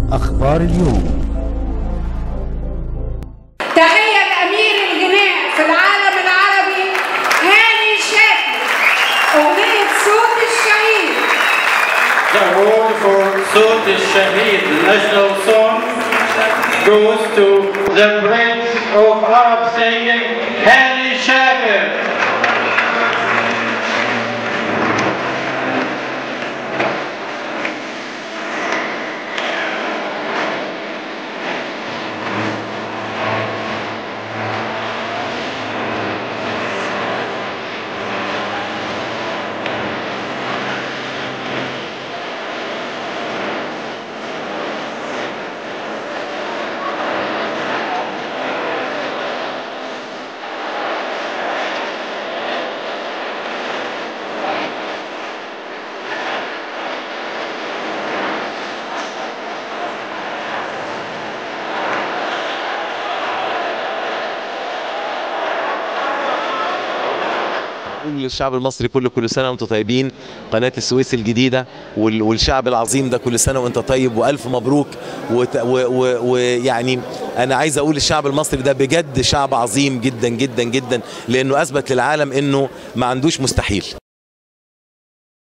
أخبار اليوم تحية لأمير الغناء في العالم العربي هاني شاكر أغنية صوت الشهيد The award for Sot al-Shahid, the national song, goes to the Prince of Arab singing, Hani Shakir. بقول للشعب المصري كله كل سنه وانتم طيبين قناه السويس الجديده وال- والشعب العظيم ده كل سنه وانت طيب والف مبروك وت- و- و- ويعني انا عايز اقول الشعب المصري ده بجد شعب عظيم جدا جدا جدا لانه اثبت للعالم انه ما عندوش مستحيل